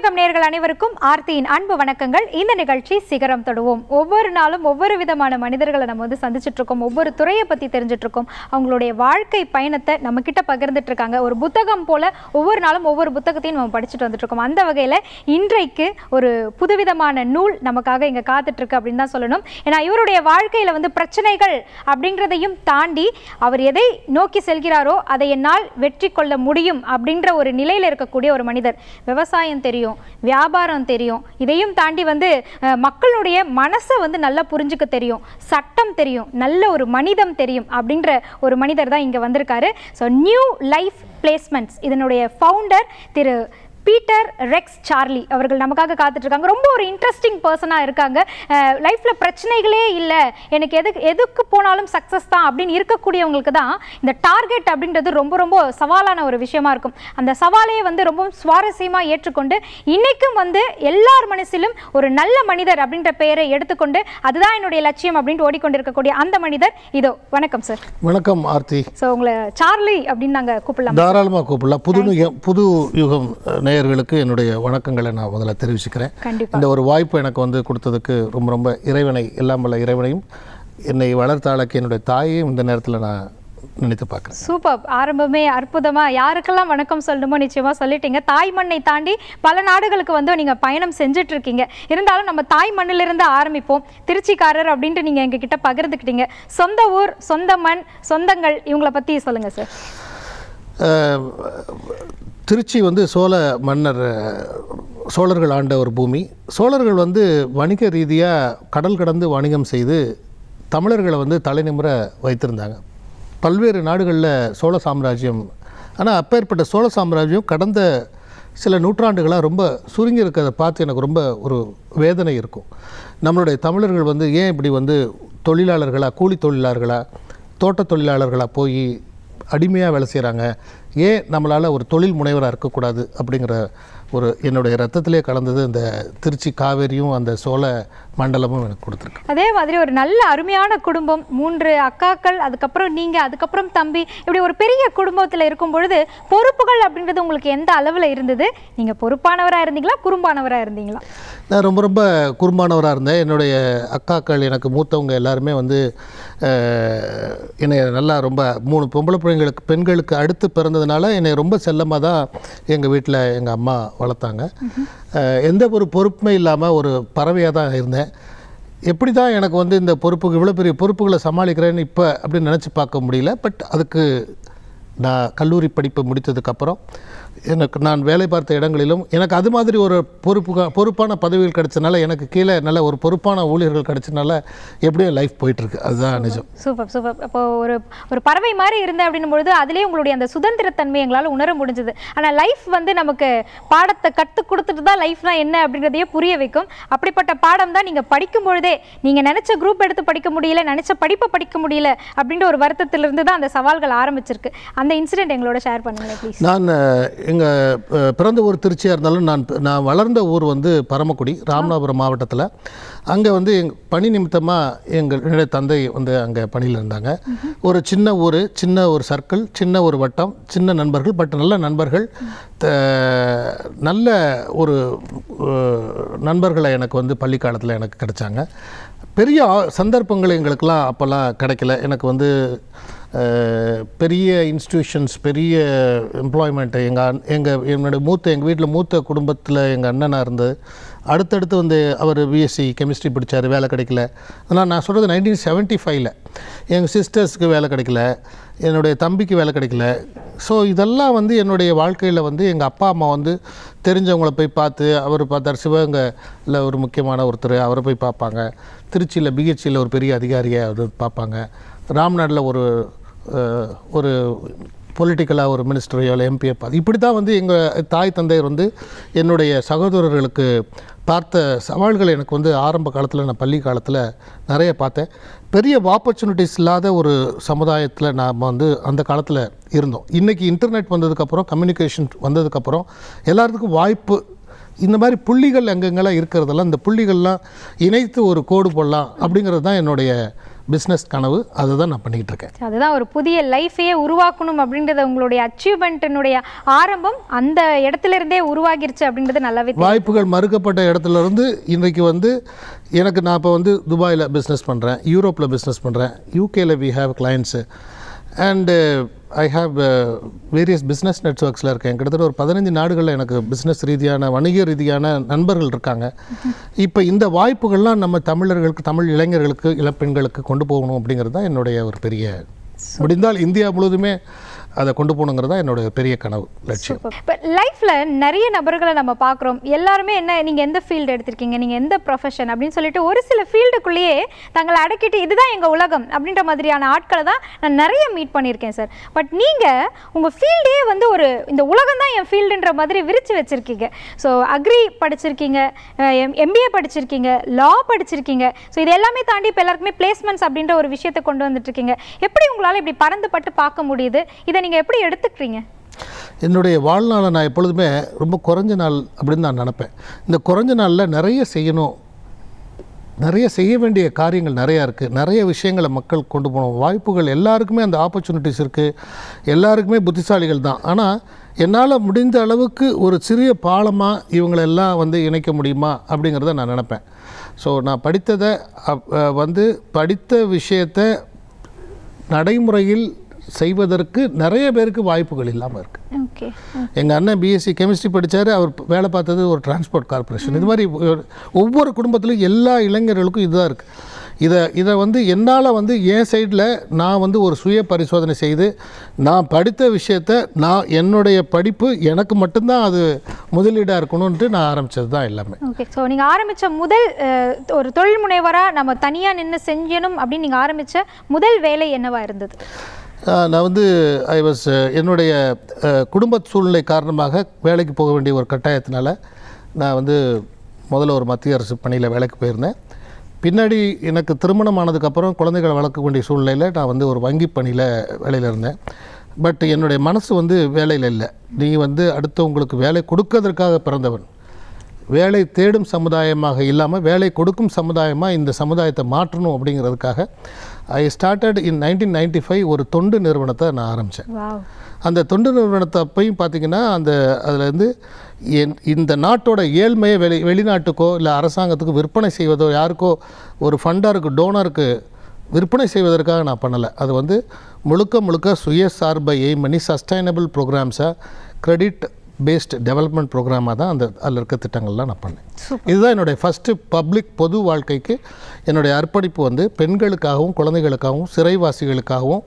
வணக்கம் நேர்கள் அனைவருக்கும் ஆர்த்தியின் அன்பு வணக்கங்கள் இந்த நிகழ்ச்சி சிகரம் தொடுவோம் ஒவ்வொரு நாளும் ஒவ்வொரு விதமான மனிதர்களை நம்ம வந்து சந்திச்சுட்டு இருக்கோம் ஒவ்வொரு துறையை பத்தி தெரிஞ்சுட்டு இருக்கோம் அவங்களுடைய வாழ்க்கை பயணத்தை நம்ம கிட்ட பகிர்ந்துட்டு இருக்காங்க ஒரு புத்தகம் போல ஒவ்வொரு நாளும் ஒவ்வொரு புத்தகத்தையும் நம்ம படிச்சுட்டு வந்துட்டு இருக்கோம் அந்த வகையில இன்றைக்கு ஒரு புதுவிதமான நூல் நமக்காக இங்க காத்துட்டு இருக்கு அப்படின்னு தான் சொல்லணும் ஏன்னா இவருடைய வாழ்க்கையில வந்து பிரச்சனைகள் அப்படின்றதையும் தாண்டி அவர் எதை நோக்கி செல்கிறாரோ அதை என்னால் வெற்றி கொள்ள முடியும் அப்படின்ற ஒரு நிலையில இருக்கக்கூடிய ஒரு மனிதர் விவசாயம் தெரியும் வியாபாரம் தெரியும் இதையும் தாண்டி வந்து அஹ், மக்களுடைய மனசை வந்து நல்லா புரிஞ்சுக்க தெரியும் சட்டம் தெரியும் நல்ல ஒரு மனிதம் தெரியும் அப்படின்ற ஒரு மனிதர் தான் இங்கே வந்திருக்காரு ஸோ நியூ லைஃப் பிளேஸ்மெண்ட்ஸ் இதனுடைய ஃபவுண்டர் திரு பீட்டர் ரெக்ஸ் சார்லி அவர்கள் நமக்காக காத்துட்டு இருக்காங்க ரொம்ப ஒரு இன்ட்ரெஸ்டிங் பர்சனாக இருக்காங்க லைஃப்பில் பிரச்சனைகளே இல்லை எனக்கு எதுக்கு எதுக்கு போனாலும் சக்ஸஸ் தான் அப்படின்னு இருக்கக்கூடியவங்களுக்கு தான் இந்த டார்கெட் அப்படின்றது ரொம்ப ரொம்ப சவாலான ஒரு விஷயமா இருக்கும் அந்த சவாலையே வந்து ரொம்ப சுவாரஸ்யமாக ஏற்றுக்கொண்டு இன்னைக்கும் வந்து எல்லார் மனசிலும் ஒரு நல்ல மனிதர் அப்படின்ற பெயரை எடுத்துக்கொண்டு அதுதான் என்னுடைய லட்சியம் அப்படின்ட்டு ஓடிக்கொண்டிருக்கக்கூடிய அந்த மனிதர் இதோ வணக்கம் சார் வணக்கம் ஆர்த்தி ஸோ உங்களை சார்லி அப்படின்னு நாங்கள் கூப்பிடலாம் தாராளமாக கூப்பிடலாம் புது யுகம் புது யுகம் அஹ், நேயர்களுக்கு என்னுடைய வணக்கங்களை நான் முதல்ல தெரிவிச்சுக்கிறேன் கண்டிப்பா இந்த ஒரு வாய்ப்பு எனக்கு வந்து கொடுத்ததுக்கு ரொம்ப ரொம்ப இறைவனை எல்லாம் வல்ல இறைவனையும் என்னை வளர்த்தாளக்கு என்னுடைய தாயையும் இந்த நேரத்தில் நான் நினைத்து பார்க்குறேன் சூப்பர் ஆரம்பமே அற்புதமா யாருக்கெல்லாம் வணக்கம் சொல்லணுமோ நிச்சயமா சொல்லிட்டீங்க தாய் மண்ணை தாண்டி பல நாடுகளுக்கு வந்து நீங்க பயணம் செஞ்சுட்டு இருக்கீங்க இருந்தாலும் நம்ம தாய் மண்ணிலிருந்து ஆரம்பிப்போம் திருச்சிக்காரர் அப்படின்ட்டு நீங்க எங்க கிட்ட பகிர்ந்துக்கிட்டீங்க சொந்த ஊர் சொந்த மண் சொந்தங்கள் இவங்கள பத்தி சொல்லுங்க சார் அஹ், திருச்சி வந்து சோழ மன்னர் அஹ், சோழர்கள் ஆண்ட ஒரு பூமி சோழர்கள் வந்து வணிக ரீதியாக கடல் கடந்து வணிகம் செய்து தமிழர்களை வந்து தலைநிமிர வைத்திருந்தாங்க பல்வேறு நாடுகளில் சோழ சாம்ராஜ்யம் ஆனால் அப்பேற்பட்ட சோழ சாம்ராஜ்யம் கடந்த சில நூற்றாண்டுகளாக ரொம்ப சுருங்கி இருக்கிறத பார்த்து எனக்கு ரொம்ப ஒரு வேதனை இருக்கும் நம்மளுடைய தமிழர்கள் வந்து ஏன் இப்படி வந்து தொழிலாளர்களாக கூலி தொழிலாளர்களாக தோட்ட தொழிலாளர்களாக போய் அடிமையாக வேலை செய்கிறாங்க ஏன் நம்மளால் ஒரு தொழில் முனைவராக இருக்கக்கூடாது அப்படிங்கிற ஒரு என்னுடைய ரத்தத்திலே கலந்தது இந்த திருச்சி காவேரியும் அந்த சோழ மண்டலமும் எனக்கு கொடுத்துருக்கு அதே மாதிரி ஒரு நல்ல அருமையான குடும்பம் மூன்று அக்காக்கள் அதுக்கப்புறம் நீங்க அதுக்கப்புறம் தம்பி இப்படி ஒரு பெரிய குடும்பத்துல இருக்கும் பொழுது பொறுப்புகள் அப்படின்றது உங்களுக்கு எந்த அளவுல இருந்தது நீங்க பொறுப்பானவரா இருந்தீங்களா குறும்பானவரா இருந்தீங்களா நான் ரொம்ப ரொம்ப குறும்பானவராக இருந்தேன் என்னுடைய அக்காக்கள் எனக்கு மூத்தவங்க எல்லாருமே வந்து அஹ், என்னை நல்லா ரொம்ப மூணு பொம்பளை பிள்ளைங்களுக்கு பெண்களுக்கு அடுத்து பிறந்ததுனால என்னை ரொம்ப செல்லமாக தான் எங்கள் வீட்டில் எங்கள் அம்மா வளர்த்தாங்க அஹ், எந்த ஒரு பொறுப்புமே இல்லாமல் ஒரு பறவையாக தான் இருந்தேன் எப்படி தான் எனக்கு வந்து இந்த பொறுப்புக்கு இவ்வளோ பெரிய பொறுப்புகளை சமாளிக்கிறேன்னு இப்போ அப்படின்னு நினச்சி பார்க்க முடியல பட் அதுக்கு நான் கல்லூரி படிப்பு முடித்ததுக்கப்புறம் எனக்கு நான் வேலை பார்த்த இடங்களிலும் எனக்கு அது மாதிரி ஒரு பொறுப்பு பொறுப்பான பதவிகள் கிடைச்சனால எனக்கு கீழே நல்ல ஒரு பொறுப்பான ஊழியர்கள் கிடைச்சனால எப்படியும் லைஃப் போயிட்டுருக்கு அதுதான் நிஜம் சூப்பர் சூப்பர் அப்போ ஒரு ஒரு பறவை மாதிரி இருந்தேன் அப்படின்னும் பொழுது அதுலேயே உங்களுடைய அந்த சுதந்திரத்தன்மை எங்களால் உணர முடிஞ்சது ஆனால் லைஃப் வந்து நமக்கு பாடத்தை கற்றுக் கொடுத்துட்டு தான் லைஃப்னா என்ன அப்படின்றதையே புரிய வைக்கும் அப்படிப்பட்ட பாடம் தான் நீங்கள் படிக்கும் பொழுதே நீங்கள் நினச்ச குரூப் எடுத்து படிக்க முடியல நினச்ச படிப்பை படிக்க முடியல அப்படின்ற ஒரு வருத்தத்திலிருந்து தான் அந்த சவால்கள் ஆரம்பிச்சிருக்கு அந்த இன்சிடென்ட் எங்களோட ஷேர் பண்ணுங்களேன் ப்ளீஸ் நான் எங்கள் பிறந்த ஊர் திருச்சியாக இருந்தாலும் நான் நான் வளர்ந்த ஊர் வந்து பரமக்குடி ராமநாதபுரம் மாவட்டத்தில் அங்கே வந்து எங் பணி நிமித்தமாக எங்கள் என்னுடைய தந்தை வந்து அங்கே பணியில் இருந்தாங்க ஒரு சின்ன ஊர் சின்ன ஒரு சர்க்கிள் சின்ன ஒரு வட்டம் சின்ன நண்பர்கள் பட் நல்ல நண்பர்கள் த- நல்ல ஒரு அஹ், நண்பர்களை எனக்கு வந்து பள்ளி காலத்தில் எனக்கு கிடைச்சாங்க பெரிய ஆ- சந்தர்ப்பங்கள் எங்களுக்கெல்லாம் அப்போல்லாம் கிடைக்கல எனக்கு வந்து அஹ், பெரிய இன்ஸ்டிடியூஷன்ஸ் பெரிய எம்ப்ளாய்மெண்ட் எங்கள் எங்கள் என்னுடைய மூத்த எங்கள் வீட்டில் மூத்த குடும்பத்தில் எங்கள் அண்ணனாக இருந்தது அடுத்தடுத்து வந்து அவர் பிஎஸ்சி கெமிஸ்ட்ரி படித்தார் வேலை கிடைக்கல ஆனால் நான் சொல்கிறது நைன்டீன் செவன்ட்டி ஃபைவ்ல எங்கள் சிஸ்டர்ஸ்க்கு வேலை கிடைக்கல என்னுடைய தம்பிக்கு வேலை கிடைக்கல ஸோ இதெல்லாம் வந்து என்னுடைய வாழ்க்கையில் வந்து எங்கள் அப்பா அம்மா வந்து தெரிஞ்சவங்கள போய் பார்த்து அவர் பார்த்தார் சிவகங்கையில் ஒரு முக்கியமான ஒருத்தர் அவரை போய் பார்ப்பாங்க திருச்சியில் பிஹெச்சியில் ஒரு பெரிய அதிகாரியை அவர் பார்ப்பாங்க ராம்நாட்டில் ஒரு அஹ், ஒரு பொலிட்டிக்கலாக ஒரு மினிஸ்டரையோ இல்லை எம்பியை பார்த்து இப்படி தான் வந்து எங்கள் தாய் தந்தையர் வந்து என்னுடைய சகோதரர்களுக்கு பார்த்த சவால்கள் எனக்கு வந்து ஆரம்ப காலத்தில் நான் பள்ளி காலத்தில் நிறைய பார்த்தேன் பெரிய ஆப்பர்ச்சுனிட்டிஸ் இல்லாத ஒரு சமுதாயத்தில் நாம் வந்து அந்த காலத்தில் இருந்தோம் இன்றைக்கி இன்டர்நெட் வந்ததுக்கப்புறம் கம்யூனிகேஷன் வந்ததுக்கப்புறம் எல்லாத்துக்கும் வாய்ப்பு இந்த மாதிரி புள்ளிகள் எங்கெங்கெல்லாம் இருக்கிறதெல்லாம் இந்த புள்ளிகள்லாம் இணைத்து ஒரு கோடு போடலாம் அப்படிங்கிறது தான் என்னுடைய பிஸ்னஸ் கனவு அதை தான் நான் பண்ணிக்கிட்டு இருக்கேன் அதுதான் ஒரு புதிய லைஃபையே உருவாக்கணும் அப்படின்றது உங்களுடைய அச்சீவ்மெண்ட்டினுடைய ஆரம்பம் அந்த இடத்துல இருந்தே உருவாகிருச்சு அப்படின்றது நல்லாவே தெரியும். வாய்ப்புகள் மறுக்கப்பட்ட இடத்துல இருந்து இன்றைக்கு வந்து எனக்கு நான் இப்போ வந்து துபாயில் பிஸ்னஸ் பண்ணுறேன் யூரோப்பில் பிஸ்னஸ் பண்ணுறேன் யூகேல we have clients and I have various business நெட்ஒர்க்ஸில் இருக்கேன் கிட்டத்தட்ட ஒரு பதினஞ்சு நாடுகளில் எனக்கு பிஸ்னஸ் ரீதியான வணிக ரீதியான நண்பர்கள் இருக்காங்க இப்போ இந்த வாய்ப்புகள்லாம் நம்ம தமிழர்களுக்கு தமிழ் இளைஞர்களுக்கு இளப்பெண்களுக்கு கொண்டு போகணும் அப்படிங்கிறது தான் என்னுடைய ஒரு பெரிய முடிந்தால் இந்தியா முழுவதுமே அதை கொண்டு போகணுங்கிறது தான் என்னுடைய பெரிய கனவு லட்சியம் இப்போ லைஃப்ல நிறைய நபர்களை நம்ம பார்க்குறோம் எல்லாருமே என்ன நீங்க எந்த ஃபீல்டு எடுத்திருக்கீங்க நீங்க எந்த ப்ரொஃபஷன் அப்படின்னு சொல்லிட்டு ஒரு சில ஃபீல்டுக்குள்ளேயே தங்களை அடக்கிட்டு இதுதான் எங்க உலகம் அப்படின்ற மாதிரியான ஆட்களை தான் நான் நிறைய மீட் பண்ணியிருக்கேன் சார் பட் நீங்க உங்க ஃபீல்டே வந்து ஒரு இந்த உலகம் தான் என் ஃபீல்டுன்ற மாதிரி விரிச்சு வச்சிருக்கீங்க ஸோ அக்ரி படிச்சிருக்கீங்க எம்பிஏ படிச்சிருக்கீங்க லா படிச்சிருக்கீங்க ஸோ இது எல்லாமே தாண்டி இப்போ எல்லாருக்குமே பிளேஸ்மெண்ட்ஸ் அப்படின்ற ஒரு விஷயத்தை கொண்டு வந்துட்டு இருக்கீங்க எப்படி உங்களால இப்படி பறந்து பட்டு பார்க்க முடியுது இதை நீங்க எப்படி எடுத்துக்கிறீங்க என்னுடைய வாழ்நாளை நான் எப்பொழுதுமே ரொம்ப குறைஞ்ச நாள் அப்படின்னு நான் நினப்பேன் இந்த குறைஞ்ச நாளில் நிறைய செய்யணும் நிறைய செய்ய வேண்டிய காரியங்கள் நிறையா இருக்குது நிறைய விஷயங்களை மக்கள் கொண்டு போகணும் வாய்ப்புகள் எல்லாருக்குமே அந்த ஆப்பர்ச்சுனிட்டிஸ் இருக்குது எல்லாருக்குமே புத்திசாலிகள் தான் ஆனால் என்னால் முடிந்த அளவுக்கு ஒரு சிறிய பாலமாக இவங்களெல்லாம் வந்து இணைக்க முடியுமா அப்படிங்கிறத நான் நினப்பேன் ஸோ நான் படித்ததை அப்- அஹ் வந்து படித்த விஷயத்தை நடைமுறையில் செய்வதற்கு நிறைய பேருக்கு வாய்ப்புகள் இல்லாமல் இருக்குது ஓகே எங்கள் அண்ணன் பிஎஸ்சி கெமிஸ்ட்ரி படிச்சார் அவர் வேலை பார்த்தது ஒரு டிரான்ஸ்போர்ட் கார்ப்பரேஷன் இது மாதிரி ஒ- ஒவ்வொரு குடும்பத்திலும் எல்லா இளைஞர்களுக்கும் இதுதான் இருக்குது இதை இதை வந்து என்னால் வந்து என் சைடில் நான் வந்து ஒரு சுய பரிசோதனை செய்து நான் படித்த விஷயத்தை நான் என்னுடைய படிப்பு எனக்கு மட்டும்தான் அது முதலீடாக இருக்கணும்ன்ட்டு நான் ஆரம்பித்தது தான் எல்லாமே ஓகே ஸோ நீங்கள் ஆரம்பித்த முதல் அஹ், ஒரு தொழில் முனைவராக நம்ம தனியாக நின்று செஞ்சணும் அப்படின்னு நீங்கள் ஆரம்பித்த முதல் வேலை என்னவா இருந்தது ஆஹ் நான் வந்து ஐ வாஸ் என்னுடைய அஹ், குடும்ப சூழ்நிலை காரணமாக வேலைக்கு போக வேண்டிய ஒரு கட்டாயத்தினால நான் வந்து முதல்ல ஒரு மத்திய அரசு பணியில் வேலைக்கு போயிருந்தேன் பின்னாடி எனக்கு திருமணம் ஆனதுக்கப்புறம் குழந்தைகளை வளர்க்க வேண்டிய சூழ்நிலையில் நான் வந்து ஒரு வங்கி பணியில் வேலையில் இருந்தேன் பட் என்னுடைய மனசு வந்து வேலையில் இல்லை நீ வந்து அடுத்தவங்களுக்கு வேலை கொடுக்கறதற்காக பிறந்தவன் வேலை தேடும் சமுதாயமாக இல்லாமல் வேலை கொடுக்கும் சமுதாயமாக இந்த சமுதாயத்தை மாற்றணும் அப்படிங்கிறதுக்காக I started in nineteen ninety five ஒரு தொண்டு நிறுவனத்தை நான் ஆரம்பித்தேன் வாவ் அந்த தொண்டு நிறுவனத்தை அப்பையும் பார்த்தீங்கன்னா அந்த அதில் வந்து என் இந்த நாட்டோட ஏழ்மையை வெளி வெளிநாட்டுக்கோ இல்லை அரசாங்கத்துக்கு விற்பனை செய்வதோ யாருக்கோ ஒரு ஃபண்டருக்கு டோனருக்கு விற்பனை செய்வதற்காக நான் பண்ணலை அது வந்து முழுக்க முழுக்க சுயசார்பை எய்ம் பண்ணி சஸ்டைனபிள் ப்ரோக்ராம்ஸை கிரெடிட் பேஸ்ட் டெவலப்மெண்ட் ப்ரோக்ராமாக தான் அந்த அதில் இருக்க திட்டங்கள்லாம் நான் பண்ணேன் இதுதான் என்னுடைய ஃபஸ்ட்டு பப்ளிக் பொது வாழ்க்கைக்கு என்னுடைய அர்ப்பணிப்பு வந்து பெண்களுக்காகவும் குழந்தைகளுக்காகவும் சிறைவாசிகளுக்காகவும்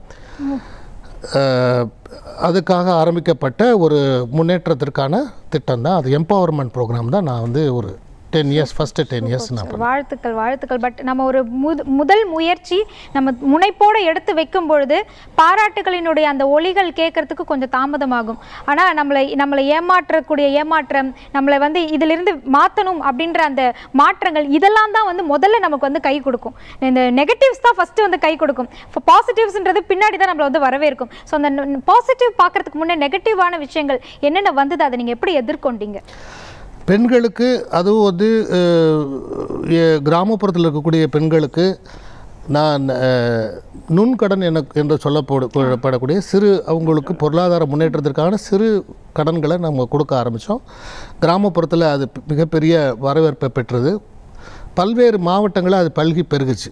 அஹ், அதுக்காக ஆரம்பிக்கப்பட்ட ஒரு முன்னேற்றத்திற்கான திட்டம் தான் அது எம்பவர்மெண்ட் ப்ரோக்ராம் தான் நான் வந்து ஒரு ten years first ten years நான் பண்ணேன் வாழ்த்துக்கள் வாழ்த்துக்கள் பட் நம்ம ஒரு முத முதல் முயற்சி நம்ம முனைப்போடு எடுத்து வைக்கும் பொழுது பாராட்டுகளினுடைய அந்த ஒளிகள் கேட்கறதுக்கு கொஞ்சம் தாமதமாகும் ஆனால் நம்மளை நம்மளை ஏமாற்றக்கூடிய ஏமாற்றம் நம்மளை வந்து இதிலிருந்து மாற்றணும் அப்படின்ற அந்த மாற்றங்கள் இதெல்லாம் தான் வந்து முதல்ல நமக்கு வந்து கை கொடுக்கும் இந்த நெகட்டிவ்ஸ் தான் ஃபஸ்ட்டு வந்து கை கொடுக்கும் இப்போ பாசிட்டிவ்ஸ்ன்றது பின்னாடி தான் நம்மளை வந்து வரவேற்கும் ஸோ அந்த பாசிட்டிவ் பார்க்கறதுக்கு முன்னே நெகட்டிவான விஷயங்கள் என்னென்ன வந்தது அதை நீங்கள் எப்படி எதிர்கொண்டீங்க பெண்களுக்கு அதுவும் வந்து அஹ், எ- கிராமப்புறத்தில் இருக்கக்கூடிய பெண்களுக்கு நான் அஹ், நுண்கடன் என என்று சொல்லப்படு படக்கூடிய சிறு அவங்களுக்கு பொருளாதார முன்னேற்றத்திற்கான சிறு கடன்களை நம்ம கொடுக்க ஆரம்பித்தோம் கிராமப்புறத்தில் அது மிகப்பெரிய வரவேற்பை பெற்றது பல்வேறு மாவட்டங்களில் அது பல்கி பெருகுச்சு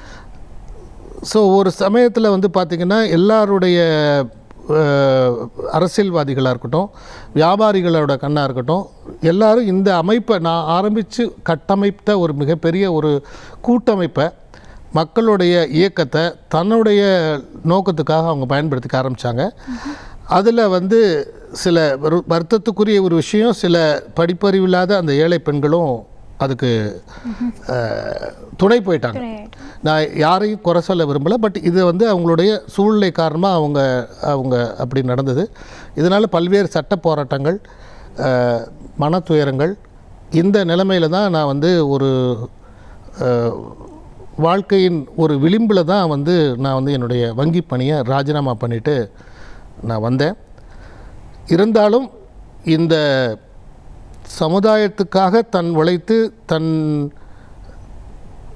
ஸோ ஒரு சமயத்தில் வந்து பார்த்திங்கன்னா எல்லாருடைய அஹ், அரசியல்வாதிகளாக இருக்கட்டும் வியாபாரிகளோட கண்ணாக இருக்கட்டும் எல்லாரும் இந்த அமைப்பை நான் ஆரம்பித்து கட்டமைத்த ஒரு மிகப்பெரிய ஒரு கூட்டமைப்பை மக்களுடைய இயக்கத்தை தன்னுடைய நோக்கத்துக்காக அவங்க பயன்படுத்திக்க ஆரம்பித்தாங்க அதில் வந்து சில வரு- வருத்தத்துக்குரிய ஒரு விஷயம் சில படிப்பறிவில்லாத அந்த ஏழை பெண்களும் அதுக்கு அஹ், துணை போயிட்டாங்க நான் யாரையும் குறை சொல்ல விரும்பலை பட் இது வந்து அவங்களுடைய சூழ்நிலை காரணமாக அவங்க அவங்க அப்படி நடந்தது இதனால் பல்வேறு சட்ட போராட்டங்கள் அஹ், மன துயரங்கள் இந்த நிலைமையில தான் நான் வந்து ஒரு அஹ், வாழ்க்கையின் ஒரு விளிம்பில் தான் வந்து நான் வந்து என்னுடைய வங்கி பணியை ராஜினாமா பண்ணிவிட்டு நான் வந்தேன் இருந்தாலும் இந்த சமுதாயத்துக்காக தன் உழைத்து தன்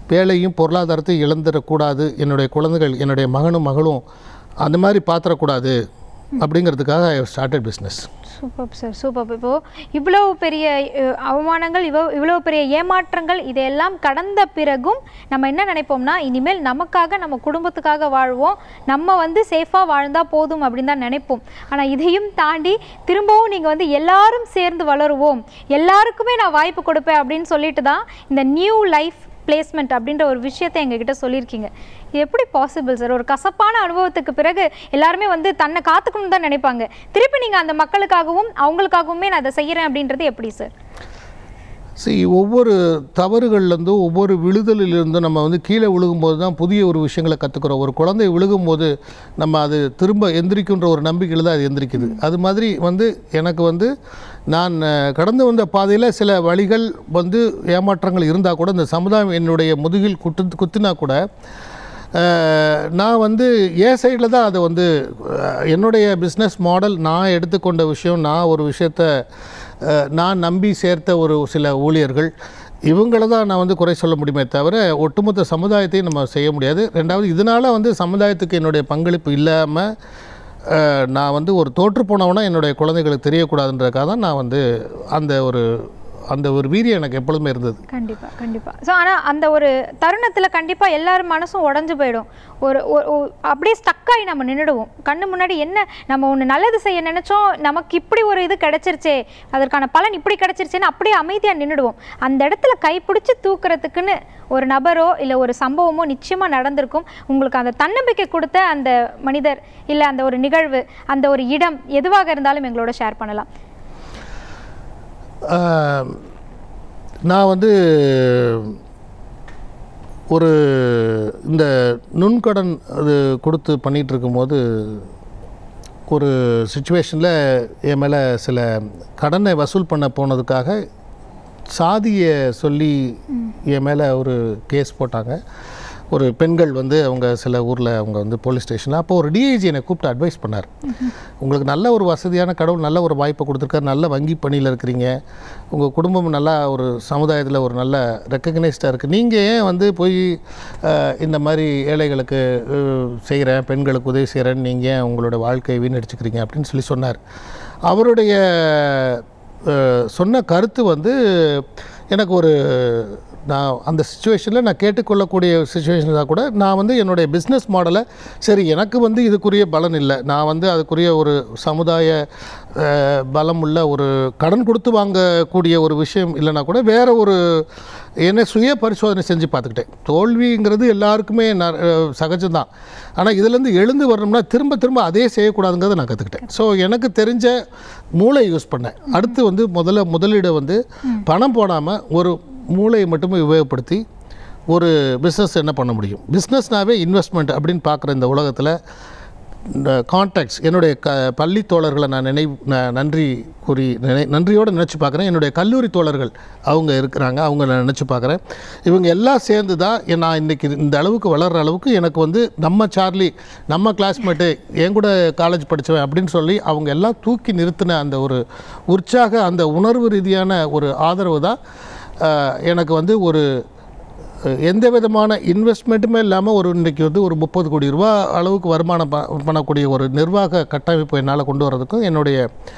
வேலையும் பொருளாதாரத்தையும் இழந்துடக்கூடாது என்னுடைய குழந்தைகள் என்னுடைய மகனும் மகளும் அந்த மாதிரி பாத்திரக்கூடாது அப்படிங்கிறதுக்காக I started business super sir super இப்போ இவ்வளவு பெரிய அஹ், அவமானங்கள் இவ்வளோ இவ்வளவு பெரிய ஏமாற்றங்கள் இதையெல்லாம் கடந்த பிறகும் நம்ம என்ன நினைப்போம்னா இனிமேல் நமக்காக நம்ம குடும்பத்துக்காக வாழ்வோம் நம்ம வந்து சேஃபாக வாழ்ந்தா போதும் அப்படின்னு தான் நினைப்போம் ஆனால் இதையும் தாண்டி திரும்பவும் நீங்கள் வந்து எல்லாரும் சேர்ந்து வளருவோம் எல்லாருக்குமே நான் வாய்ப்பு கொடுப்பேன் அப்படின்னு சொல்லிட்டு தான் இந்த நியூ லைஃப் பிளேஸ்மெண்ட் அப்படின்ற ஒரு விஷயத்தை எங்ககிட்ட சொல்லியிருக்கீங்க இது எப்படி பாசிபிள் சார் ஒரு கசப்பான அனுபவத்துக்கு பிறகு எல்லாருமே வந்து தன்னை காத்துக்கணும்னு தான் நினைப்பாங்க திருப்பி நீங்கள் அந்த மக்களுக்காகவும் அவங்களுக்காகவுமே நான் அதை செய்கிறேன் அப்படின்றது எப்படி சார் see ஒவ்வொரு தவறுகள்லேருந்தும் ஒவ்வொரு விழுதலிலிருந்தும் நம்ம வந்து கீழே விழுகும்போது தான் புதிய ஒரு விஷயங்களை கற்றுக்குறோம் ஒரு குழந்தை விழுகும்போது நம்ம அது திரும்ப எந்திரிக்குன்ற ஒரு நம்பிக்கையில் தான் அது எந்திரிக்குது அது மாதிரி வந்து எனக்கு வந்து நான் அஹ், கடந்து வந்த பாதையில் சில வழிகள் வந்து ஏமாற்றங்கள் இருந்தால் கூட இந்த சமுதாயம் என்னுடைய முதுகில் குத்து குத்தினா கூட அஹ், நான் வந்து என் சைடில் தான் அதை வந்து அஹ், என்னுடைய பிஸ்னஸ் மாடல் நான் எடுத்துக்கொண்ட விஷயம் நான் ஒரு விஷயத்த அஹ், நான் நம்பி சேர்த்த ஒரு சில ஊழியர்கள் இவங்கள தான் நான் வந்து குறை சொல்ல முடியுமே தவிர ஒட்டுமொத்த சமுதாயத்தையும் நம்ம செய்ய முடியாது ரெண்டாவது இதனால் வந்து சமுதாயத்துக்கு என்னுடைய பங்களிப்பு இல்லாமல் நான் வந்து ஒரு தோற்று போனவனா என்னுடைய குழந்தைகளுக்கு தெரியக்கூடாதுன்றதுக்காக தான் நான் வந்து அந்த ஒரு அந்த ஒரு வீரியம் எனக்கு எப்பொழுதுமே இருந்தது கண்டிப்பா கண்டிப்பா ஸோ ஆனா அந்த ஒரு தருணத்துல கண்டிப்பா எல்லார் மனசும் உடஞ்சு போயிடும் ஒரு ஒரு- ஒரு- அப்படியே ஸ்டக்காகி நம்ம நின்றுடுவோம் கண்ணு முன்னாடி என்ன நம்ம ஒன்று நல்லது செய்ய நினைச்சோம் நமக்கு இப்படி ஒரு இது கிடைச்சிருச்சே அதற்கான பலன் இப்படி கிடைச்சிருச்சேன்னு அப்படியே அமைதியா நின்றுடுவோம் அந்த இடத்துல கைப்பிடிச்சு தூக்குறதுக்குன்னு ஒரு நபரோ இல்லை ஒரு சம்பவமோ நிச்சயமா நடந்திருக்கும் உங்களுக்கு அந்த தன்னம்பிக்கை கொடுத்த அந்த மனிதர் இல்லை அந்த ஒரு நிகழ்வு அந்த ஒரு இடம் எதுவாக இருந்தாலும் எங்களோட ஷேர் பண்ணலாம் ஆஹ், நான் வந்து ஒரு இந்த நுண்கடன் அது கொடுத்து பண்ணிகிட்டு இருக்கும்போது ஒரு சுச்சுவேஷனில் என் மேலே சில கடனை வசூல் பண்ண போனதுக்காக சாதியை சொல்லி என் மேலே ஒரு கேஸ் போட்டாங்க ஒரு பெண்கள் வந்து அவங்க சில ஊரில் அவங்க வந்து போலீஸ் ஸ்டேஷனில் அப்போ ஒரு டிஐஜி என்னை கூப்பிட்டு அட்வைஸ் பண்ணார் உங்களுக்கு நல்ல ஒரு வசதியான கடவுள் நல்ல ஒரு வாய்ப்பை கொடுத்துருக்காரு நல்ல வங்கி பணியில் இருக்கிறீங்க உங்கள் குடும்பம் நல்லா ஒரு சமுதாயத்தில் ஒரு நல்ல ரெக்கக்னைஸ்டாக இருக்குது நீங்கள் ஏன் வந்து போய் அஹ், இந்த மாதிரி ஏழைகளுக்கு செய்கிறேன் பெண்களுக்கு உதவி செய்கிறேன்னு நீங்கள் ஏன் உங்களோட வாழ்க்கையை வீணடிச்சுக்கிறீங்க அப்படின்னு சொல்லி சொன்னார் அவருடைய அஹ், சொன்ன கருத்து வந்து எனக்கு ஒரு நான் அந்த சுச்சுவேஷனில் நான் கேட்டுக்கொள்ளக்கூடிய சுச்சுவேஷன் தான் கூட நான் வந்து என்னுடைய பிஸ்னஸ் மாடலை சரி எனக்கு வந்து இதுக்குரிய பலன் இல்லை நான் வந்து அதுக்குரிய ஒரு சமுதாய அஹ், பலம் உள்ள ஒரு கடன் கொடுத்து வாங்கக்கூடிய ஒரு விஷயம் இல்லைன்னா கூட வேறு ஒரு என்ன சுய பரிசோதனை செஞ்சு பார்த்துக்கிட்டேன் தோல்விங்கிறது எல்லாருக்குமே ந- அஹ், சகஜம்தான் ஆனால் இதுலேருந்து எழுந்து வரணும்னா திரும்ப திரும்ப அதே செய்யக்கூடாதுங்கிறத நான் கற்றுக்கிட்டேன் ஸோ எனக்கு தெரிஞ்ச மூளை யூஸ் பண்ணேன் அடுத்து வந்து முதல்ல முதலீடு வந்து பணம் போடாமல் ஒரு மூளையை மட்டுமே உபயோகப்படுத்தி ஒரு பிஸ்னஸ் என்ன பண்ண முடியும் பிஸ்னஸ்னாவே இன்வெஸ்ட்மெண்ட் அப்படின்னு பார்க்குற இந்த உலகத்தில் இந்த கான்டாக்ட்ஸ் என்னுடைய க பள்ளி தோழர்களை நான் நினைவு நான் நன்றி கூறி நினை நன்றியோடு நினச்சி பார்க்குறேன் என்னுடைய கல்லூரி தோழர்கள் அவங்க இருக்கிறாங்க அவங்க நான் நினச்சி பார்க்குறேன் இவங்க எல்லாம் சேர்ந்து தான் எ- நான் இன்றைக்கி இந்த அளவுக்கு வளர்கிற அளவுக்கு எனக்கு வந்து நம்ம சார்லி நம்ம கிளாஸ்மேட்டு என் கூட காலேஜ் படித்தவன் அப்படின்னு சொல்லி அவங்க எல்லாம் தூக்கி நிறுத்தின அந்த ஒரு உற்சாக அந்த உணர்வு ரீதியான ஒரு ஆதரவு தான் அஹ், எனக்கு வந்து ஒரு அஹ், எந்த விதமான இன்வெஸ்ட்மெண்ட்டுமே இல்லாமல் ஒரு இன்றைக்கி வந்து ஒரு முப்பது கோடி ரூபா அளவுக்கு வருமானம் ப- பண்ணக்கூடிய ஒரு நிர்வாக கட்டமைப்பு என்னால் கொண்டு வர்றதுக்கும் என்னுடைய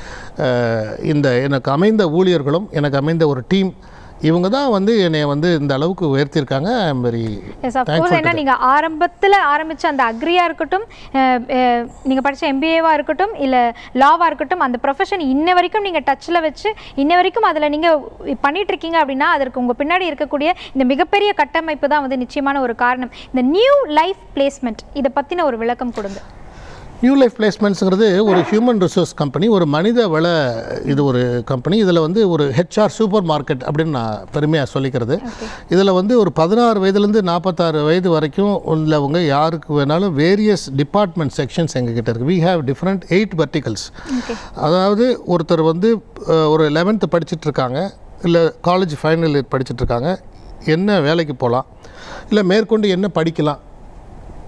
அஹ், இந்த எனக்கு அமைந்த ஊழியர்களும் எனக்கு அமைந்த ஒரு டீம் இவங்க தான் வந்து என்னை வந்து இந்த அளவுக்கு உயர்த்தியிருக்காங்க I am very yes of course ஏன்னா நீங்கள் ஆரம்பத்தில் ஆரம்பித்த அந்த அக்ரியாக இருக்கட்டும் நீங்கள் படித்த எம்பிஏவாக இருக்கட்டும் இல்லை லாவாக இருக்கட்டும் அந்த ப்ரொஃபஷன் இன்ன வரைக்கும் நீங்கள் டச்சில் வச்சு இன்ன வரைக்கும் அதில் நீங்கள் பண்ணிட்டு இருக்கீங்க அப்படின்னா அதற்கு உங்கள் பின்னாடி இருக்கக்கூடிய இந்த மிகப்பெரிய கட்டமைப்பு தான் வந்து நிச்சயமான ஒரு காரணம் இந்த நியூ லைஃப் பிளேஸ்மெண்ட் இதை பற்றின ஒரு விளக்கம் கொடுங்க நியூ லைஃப் பிளேஸ்மெண்ட்ஸுங்கிறது ஒரு ஹியூமன் ரிசோர்ஸ் கம்பெனி ஒரு மனித வள இது ஒரு கம்பெனி இதில் வந்து ஒரு ஹெச்ஆர் சூப்பர் மார்க்கெட் அப்படின்னு நான் பெருமையாக சொல்லிக்கிறது இதில் வந்து ஒரு பதினாறு வயதுலேருந்து நாற்பத்தாறு வயது வரைக்கும் உள்ளவங்க யாருக்கு வேணாலும் வேரியஸ் டிபார்ட்மெண்ட் செக்ஷன்ஸ் எங்ககிட்ட இருக்குது we have different eight verticals okay அதாவது ஒருத்தர் வந்து அஹ், ஒரு லெவன்த்து படிச்சிட்டு இருக்காங்க இல்லை காலேஜ் ஃபைனல் இயர் படிச்சிட்டு இருக்காங்க என்ன வேலைக்கு போகலாம் இல்லை மேற்கொண்டு என்ன படிக்கலாம்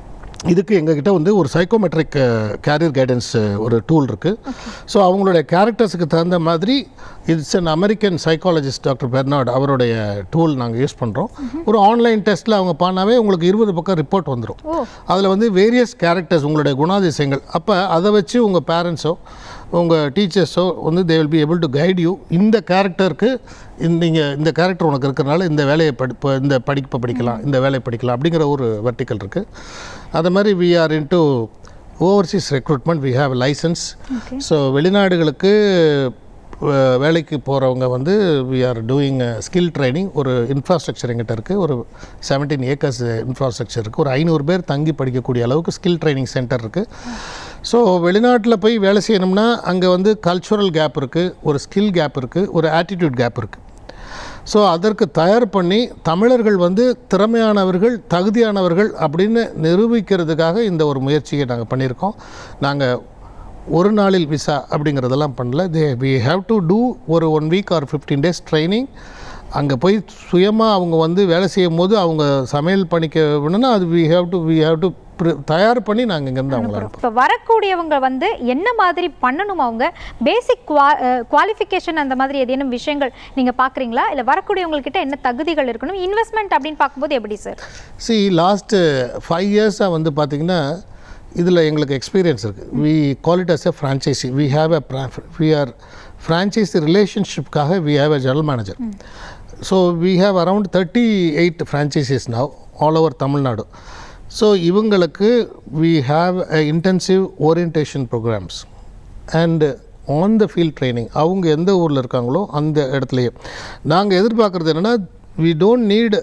இதுக்கு எங்ககிட்ட வந்து ஒரு சைக்கோமெட்ரிக் கேரியர் கைடன்ஸ் ஒரு டூல் இருக்குது ஸோ அவங்களுடைய கேரக்டர்ஸுக்கு தகுந்த மாதிரி it's an American psychologist doctor Bernard அவருடைய டூல் நாங்கள் யூஸ் பண்ணுறோம் ஒரு ஆன்லைன் டெஸ்ட்டில் அவங்க பண்ணாவே உங்களுக்கு இருபது பக்கம் ரிப்போர்ட் வந்துடும் ஓ அதில் வந்து வேரியஸ் கேரக்டர்ஸ் உங்களுடைய குணாதிசயங்கள் அப்போ அதை வச்சு உங்கள் பேரண்ட்ஸோ உங்கள் டீச்சர்ஸோ வந்து they will be able to guide you இந்த கேரக்டருக்கு நீங்கள் இந்த கேரக்டர் உனக்கு இருக்கிறனால இந்த வேலையை படி இப்போ இந்த படிப்பை படிக்கலாம் இந்த வேலையை படிக்கலாம் அப்படிங்கிற ஒரு வெர்டிக்கல் இருக்குது அது மாதிரி we are into overseas recruitment we have license okay so வெளிநாடுகளுக்கு அஹ், வேலைக்கு போகிறவங்க வந்து we are doing skill training ஒரு இன்ஃப்ராஸ்ட்ரக்சர் எங்கிட்ட இருக்குது ஒரு செவன்டீன் ஏக்கர்ஸ் இன்ஃப்ராஸ்ட்ரக்சர் இருக்குது ஒரு ஐநூறு பேர் தங்கி படிக்கக்கூடிய அளவுக்கு ஸ்கில் ட்ரைனிங் சென்டர் இருக்குது ஸோ வெளிநாட்டில் போய் வேலை செய்யணும்னா அங்கே வந்து கல்ச்சுரல் கேப் இருக்குது ஒரு ஸ்கில் கேப் இருக்குது ஒரு ஆட்டிடியூட் கேப் இருக்குது ஸோ அதற்கு தயார் பண்ணி தமிழர்கள் வந்து திறமையானவர்கள் தகுதியானவர்கள் அப்படின்னு நிரூபிக்கிறதுக்காக இந்த ஒரு முயற்சியை நாங்கள் பண்ணியிருக்கோம் நாங்கள் ஒரு நாளில் விசா அப்படிங்கிறதெல்லாம் பண்ணல they we have to do ஒரு one week or fifteen days training அங்கே போய் சுயமாக அவங்க வந்து வேலை செய்யும் போது அவங்க சமையல் பண்ணிக்க வேணும்னா அது we have to we have to தயார் பண்ணி நாங்கள் இங்கேருந்து அவங்கள அனுப்புறோம் இப்போ வரக்கூடியவங்க வந்து என்ன மாதிரி பண்ணணும் அவங்க பேசிக் குவா குவாலிஃபிகேஷன் அந்த மாதிரி ஏதேனும் விஷயங்கள் நீங்கள் பார்க்குறீங்களா இல்லை வரக்கூடியவங்கக்கிட்ட என்ன தகுதிகள் இருக்கணும் இன்வெஸ்ட்மெண்ட் அப்படின்னு பார்க்கும்போது எப்படி சார் சி லாஸ்ட்டு ஃபைவ் இயர்ஸாக வந்து பார்த்திங்கன்னா இதில் எங்களுக்கு எக்ஸ்பீரியன்ஸ் இருக்குது we call it as a franchisee we have a we are franchisee ரிலேஷன்ஷிப்காக we have a general manager so we have around thirty eight franchisees now all over Tamil Nadu so இவங்களுக்கு we have a intensive orientation programs and on the field training அவங்க எந்த ஊரில் இருக்காங்களோ அந்த இடத்துலையே நாங்கள் எதிர்பார்க்குறது என்னென்னா we don't need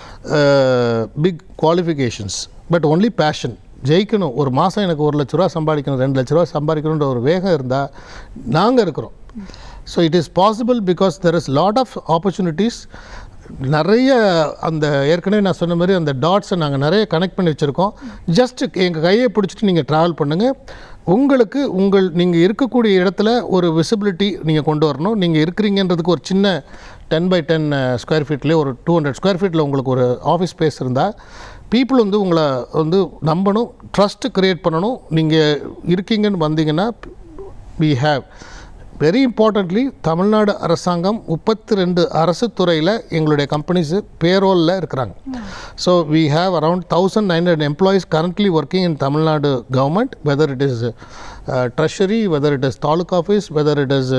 big qualifications but only passion ஜெயிக்கணும் ஒரு மாதம் எனக்கு ஒரு லட்ச ரூபா சம்பாதிக்கணும் ரெண்டு லட்ச ரூபா சம்பாதிக்கணுன்ற ஒரு வேகம் இருந்தால் நாங்கள் இருக்கிறோம் so it is possible because there is lot of opportunities நிறைய அந்த ஏற்கனவே நான் சொன்ன மாதிரி அந்த டாட்ஸை நாங்கள் நிறைய கனெக்ட் பண்ணி வச்சுருக்கோம் ஜஸ்ட் எங்கள் கையை பிடிச்சிட்டு நீங்கள் ட்ராவல் பண்ணுங்கள் உங்களுக்கு உங்கள் நீங்கள் இருக்கக்கூடிய இடத்துல ஒரு விசிபிலிட்டி நீங்கள் கொண்டு வரணும் நீங்கள் இருக்கிறீங்கன்றதுக்கு ஒரு சின்ன டென் பை டென் ஸ்கொயர் ஃபீட்லேயே ஒரு டூ ஹண்ட்ரட் ஸ்கொயர் ஃபீட்டில் உங்களுக்கு ஒரு ஆஃபீஸ் ஸ்பேஸ் இருந்தால் பீப்புள் வந்து உங்களை வந்து நம்பணும் ட்ரஸ்ட்டு க்ரியேட் பண்ணணும் நீங்கள் இருக்கீங்கன்னு வந்தீங்கன்னா we have very importantly Tamil Nadu அரசாங்கம் முப்பத்தி ரெண்டு அரசு துறையில் எங்களுடைய கம்பெனிஸு பேரோலில் இருக்கிறாங்க so we have around thousand nine hundred employees currently working in Tamil Nadu government whether it is treasury whether it is taluk office whether it is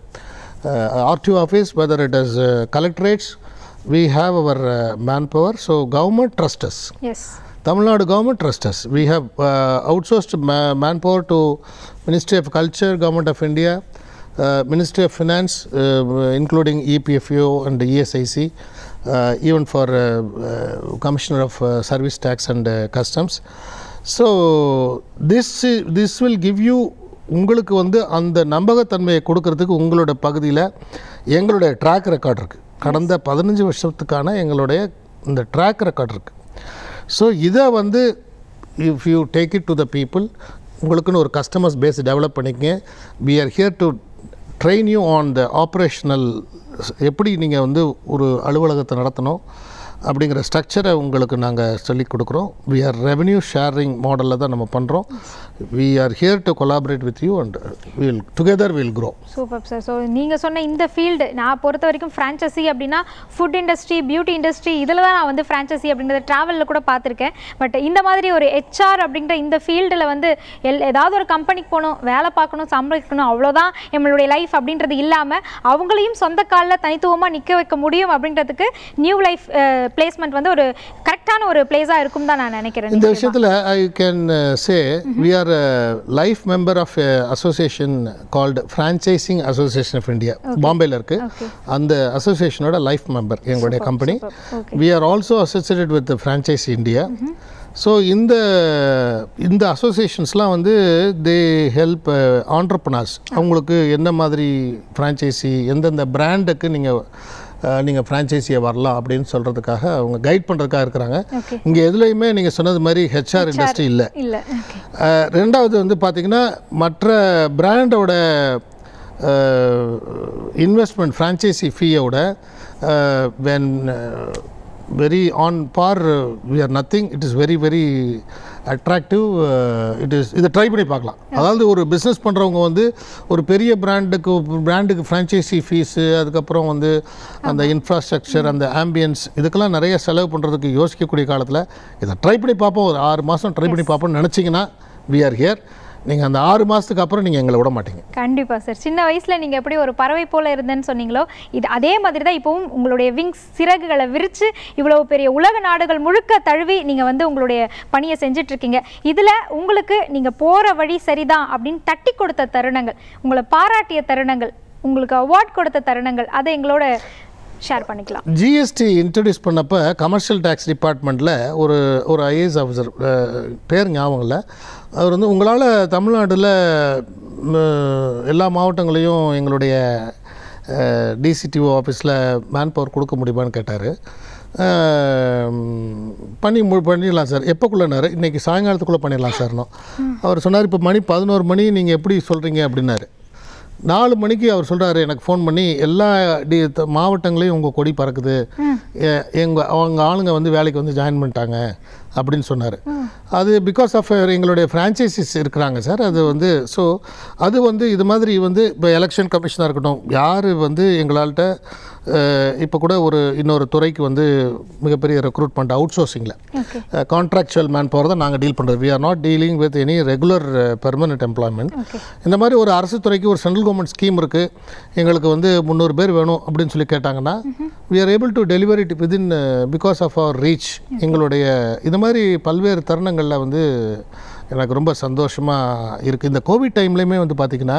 RTO office whether it is collectorates we have our uh, manpower so government trust us as Tamil Nadu government trust us. We have uh, outsourced ma- manpower to Ministry of Culture, Government of India, uh, Ministry of Finance, uh, including EPFO and ESIC, uh, even for uh, uh, Commissioner of uh, Service Tax and uh, Customs. So this i- this will give you உங்களுக்கு வந்து அந்த நம்பகத்தன்மையை கொடுக்கறதுக்கு உங்களோட பகுதியில் எங்களுடைய track record இருக்குது கடந்த பதினஞ்சு வருஷத்துக்கான எங்களுடைய இந்த ட்ராக் ரெக்கார்ட் இருக்குது ஸோ இதை வந்து if you take it to the people உங்களுக்குன்னு ஒரு கஸ்டமர்ஸ் பேஸ் டெவலப் பண்ணிக்கங்க we are here to train you on the operational எப்படி நீங்கள் வந்து ஒரு அலுவலகத்தை நடத்தணும் அப்படிங்கிற ஸ்ட்ரக்சரை உங்களுக்கு நாங்கள் சொல்லிக் கொடுக்குறோம் வி ஆர் ரெவென்யூ ஷேரிங் மாடலில் தான் நம்ம பண்ணுறோம் we are here to collaborate with you and will together will grow super sir so நீங்கள் சொன்ன இந்த ஃபீல்டு நான் பொறுத்த வரைக்கும் ஃப்ரான்ச்சைசி அப்படின்னா ஃபுட் இண்டஸ்ட்ரி பியூட்டி இண்டஸ்ட்ரி இதில் தான் நான் வந்து ஃப்ரான்ச்சைசி அப்படின்றத ட்ராவலில் கூட பார்த்துருக்கேன் பட் இந்த மாதிரி ஒரு ஹெச்ஆர் அப்படின்ற இந்த ஃபீல்டில் வந்து எல் ஏதாவது ஒரு கம்பெனிக்கு போகணும் வேலை பார்க்கணும் சம்பளிக்கணும் அவ்வளோதான் நம்மளுடைய லைஃப் அப்படின்றது இல்லாமல் அவங்களையும் சொந்த காலில் தனித்துவமாக நிற்க வைக்க முடியும் அப்படின்றதுக்கு நியூ லைஃப் பிளேஸ்மெண்ட் வந்து ஒரு கரெக்டான ஒரு பிளேஸாக இருக்கும் தான் நான் நினைக்கிறேன் இந்த விஷயத்தில் I can say we are life member of association called franchising association of India பாம்பேல இருக்கு Okay. அந்த அசோசியேஷனோட லைஃப் மெம்பர் எங்களுடைய company Okay. We are also associated with franchise India so இந்த இந்த அசோசியேஷன்ஸ்லாம் வந்து தே ஹெல்ப் ஆண்டர்பனாஸ் அவங்களுக்கு என்ன மாதிரி ஃப்ரான்ச்சைசி எந்தெந்த பிராண்டுக்கு நீங்கள் நீங்கள் ஃப்ரான்ச்சைசியை வரலாம் அப்படின்னு சொல்கிறதுக்காக அவங்க கைட் பண்ணுறதுக்காக இருக்கிறாங்க Okay. இங்கே எதுலேயுமே நீங்கள் சொன்னது மாதிரி ஹெச்ஆர் இண்டஸ்ட்ரி இல்லை இல்லை ஓகே அஹ், ரெண்டாவது வந்து பார்த்திங்கன்னா மற்ற பிராண்டோட இன்வெஸ்ட்மெண்ட் ஃப்ரான்ச்சைசி ஃபீயோட when very on par we are nothing it is very very attractive it is இதை ட்ரை பண்ணி பார்க்கலாம் அதாவது ஒரு பிஸ்னஸ் பண்ணுறவங்க வந்து ஒரு பெரிய பிராண்டுக்கு பிராண்டுக்கு ஃப்ரான்ச்சைசி ஃபீஸு அதுக்கப்புறம் வந்து அந்த இன்ஃப்ராஸ்ட்ரக்சர் அந்த ஆம்பியன்ஸ் இதுக்கெல்லாம் நிறைய செலவு பண்ணுறதுக்கு யோசிக்கக்கூடிய காலத்தில் இதை ட்ரை பண்ணி பார்ப்போம் ஒரு ஆறு மாதம் ட்ரை பண்ணி பார்ப்போம்னு நினச்சிங்கன்னா வி ஆர் ஹியர் நீங்கள் அந்த ஆறு மாதத்துக்கு அப்புறம் நீங்கள் எங்களை விட மாட்டீங்க கண்டிப்பா சார் சின்ன வயசுல நீங்க எப்படி ஒரு பறவை போல இருந்தேன்னு சொன்னீங்களோ இது அதே மாதிரி தான் இப்போவும் உங்களுடைய விங்ஸ் சிறகுகளை விரிச்சு இவ்வளவு பெரிய உலக நாடுகள் முழுக்க தழுவி நீங்க வந்து உங்களுடைய பணியை செஞ்சுட்டு இருக்கீங்க இதுல உங்களுக்கு நீங்க போற வழி சரிதான் அப்படின்னு தட்டி கொடுத்த தருணங்கள் உங்களை பாராட்டிய தருணங்கள் உங்களுக்கு அவார்ட் கொடுத்த தருணங்கள் அதை எங்களோட ஷேர் பண்ணிக்கலாம் ஜிஎஸ்டி இன்ட்ரடியூஸ் பண்ணப்போ கமர்ஷியல் டேக்ஸ் டிபார்ட்மெண்ட்டில் ஒரு ஒரு ஐஏஎஸ் ஆஃபீஸர் பேர் ஞாபகம் இல்லை அவர் வந்து உங்களால் தமிழ்நாட்டில் எல்லா மாவட்டங்களையும் எங்களுடைய டிசிடிஓ ஆஃபீஸில் மேன் பவர் கொடுக்க முடியுமான்னு கேட்டார் பண்ணி மு பண்ணிடலாம் சார் எப்போக்குள்ளனாரு இன்றைக்கி சாயங்காலத்துக்குள்ளே பண்ணிடலாம் சார்னோ அவர் சொன்னார் இப்போ மணி பதினோரு மணி நீங்கள் எப்படி சொல்கிறீங்க அப்படின்னாரு நாலு மணிக்கு அவர் சொல்கிறாரு எனக்கு ஃபோன் பண்ணி எல்லா டி த- மாவட்டங்களையும் உங்கள் கொடி பறக்குது எ- எங்க அவங்க ஆளுங்க வந்து வேலைக்கு வந்து ஜாயின் பண்ணிட்டாங்க அப்படின்னு சொன்னார் அது பிகாஸ் ஆஃப் எங்களுடைய ஃப்ரான்ச்சைசிஸ் இருக்கிறாங்க சார் அது வந்து ஸோ அது வந்து இது மாதிரி வந்து இப்போ எலெக்ஷன் கமிஷனாக இருக்கட்டும் யார் வந்து எங்களால்கிட்ட இப்போ கூட ஒரு இன்னொரு துறைக்கு வந்து மிகப்பெரிய ரெக்ரூட்மெண்ட் அவுட் சோர்சிங்கில் ஓகே கான்ட்ராக்சுவல் மேன் பவர் தான் நாங்கள் டீல் பண்ணுறது we are not dealing with any regular permanent employment okay இந்த மாதிரி ஒரு அரசு துறைக்கு ஒரு சென்ட்ரல் கவர்மெண்ட் ஸ்கீம் இருக்குது எங்களுக்கு வந்து முந்நூறு பேர் வேணும் அப்படின்னு சொல்லி கேட்டாங்கன்னா we are able to deliver it within because of our reach எங்களுடைய இது மாதிரி பல்வேறு தருணங்களில் வந்து எனக்கு ரொம்ப சந்தோஷமாக இருக்குது இந்த கோவிட் டைம்லேயுமே வந்து பார்த்திங்கன்னா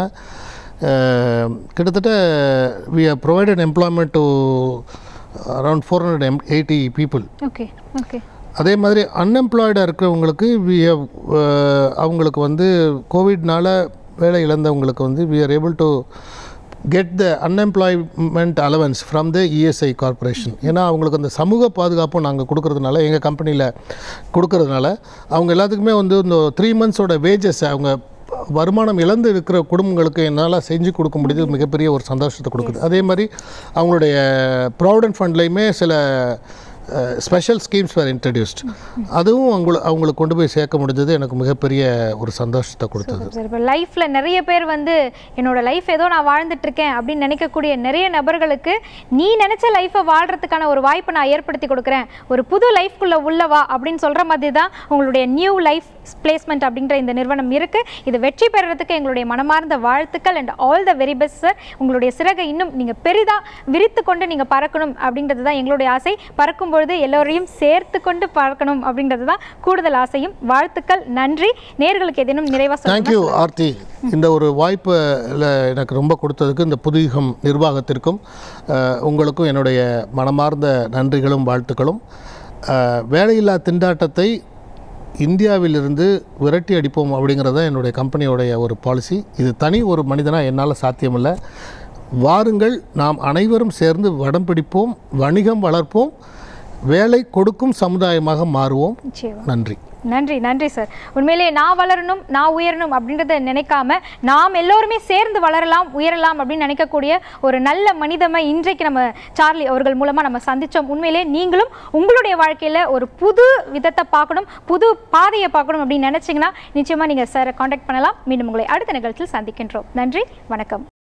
அஹ், கிட்டத்தட்ட we have provided employment to around four hundred eighty people okay okay அதே மாதிரி அன்எம்ப்ளாய்டாக இருக்கிறவங்களுக்கு we have, அஹ், அவங்களுக்கு வந்து கோவிட்னால வேலை இழந்தவங்களுக்கு வந்து we are able to get the unemployment allowance from the ESI corporation ஏன்னா அவங்களுக்கு அந்த சமூக பாதுகாப்பும் நாங்கள் கொடுக்கறதுனால எங்கள் கம்பெனியில் கொடுக்கறதுனால அவங்க எல்லாத்துக்குமே வந்து இந்த த்ரீ மந்த்ஸோட வேஜஸ் அவங்க வருமானம் இழந்து இருக்கிற குடும்பங்களுக்கு என்னால் செஞ்சு கொடுக்க முடியுது மிகப்பெரிய ஒரு சந்தோஷத்தை கொடுக்குது அதே மாதிரி அவங்களுடைய ப்ராவிடன்ட் ஃபண்ட்லேயுமே சில ஸ்பெஷல் ஸ்கீம்ஸ் வேர் இன்ட்ரடியூஸ்ட் அதுவும் அவங்கள அவங்களுக்கு கொண்டு போய் சேர்க்க முடிஞ்சது எனக்கு மிகப்பெரிய ஒரு சந்தோஷத்தை கொடுத்தது சார் இப்போ லைஃப்பில் நிறைய பேர் வந்து என்னோட லைஃப் ஏதோ நான் வாழ்ந்துட்டு இருக்கேன் அப்படின்னு நினைக்கக்கூடிய நிறைய நபர்களுக்கு நீ நினச்ச லைஃப்பை வாழ்கிறதுக்கான ஒரு வாய்ப்பை நான் ஏற்படுத்தி கொடுக்குறேன் ஒரு புது லைஃப்குள்ளே உள்ளவா அப்படின்னு சொல்கிற மாதிரி தான் உங்களுடைய நியூ லைஃப் பிளேஸ்மெண்ட் அப்படின்ற இந்த நிறுவனம் இருக்குது இது வெற்றி பெறுறதுக்கு எங்களுடைய மனமார்ந்த வாழ்த்துக்கள் and all the very best sir உங்களுடைய சிறகை இன்னும் நீங்கள் பெரிதாக விரித்து கொண்டு நீங்கள் பறக்கணும் அப்படின்றது தான் எங்களுடைய ஆசை பறக்கும் பொழுது எல்லோரையும் சேர்த்து கொண்டு பறக்கணும் அப்படின்றது தான் கூடுதல் ஆசையும் வாழ்த்துக்கள் நன்றி நேர்களுக்கு ஏதேனும் நிறைவாக சொல்லுங்க தேங்க்யூ ஆர்த்தி இந்த ஒரு வாய்ப்பை எனக்கு ரொம்ப கொடுத்ததுக்கு இந்த புதுயுகம் நிர்வாகத்திற்கும் அஹ், உங்களுக்கும் என்னுடைய மனமார்ந்த நன்றிகளும் வாழ்த்துக்களும் அஹ், வேலையில்லா திண்டாட்டத்தை இந்தியாவிலிருந்து விரட்டி அடிப்போம் அப்படிங்கிறது தான் என்னுடைய கம்பெனியோடைய ஒரு பாலிசி இது தனி ஒரு மனிதனாக என்னால் சாத்தியமில்லை வாருங்கள் நாம் அனைவரும் சேர்ந்து வடம் பிடிப்போம் வணிகம் வளர்ப்போம் வேலை கொடுக்கும் சமுதாயமாக மாறுவோம் நிச்சயமா நன்றி நன்றி நன்றி சார் உண்மையிலேயே நான் வளரணும் நான் உயரணும் அப்படின்றத நினைக்காம நாம் எல்லோருமே சேர்ந்து வளரலாம் உயரலாம் அப்படின்னு நினைக்கக்கூடிய ஒரு நல்ல மனிதமை இன்றைக்கு நம்ம சார்லி அவர்கள் மூலமாக நம்ம சந்திச்சோம் உண்மையிலே நீங்களும் உங்களுடைய வாழ்க்கையில் ஒரு புது விதத்தை பார்க்கணும் புது பாதையை பார்க்கணும் அப்படின்னு நினச்சிங்கன்னா நிச்சயமாக நீங்கள் சாரை காண்டாக்ட் பண்ணலாம் மீண்டும் உங்களை அடுத்த நிகழ்ச்சியில் சந்திக்கின்றோம் நன்றி வணக்கம்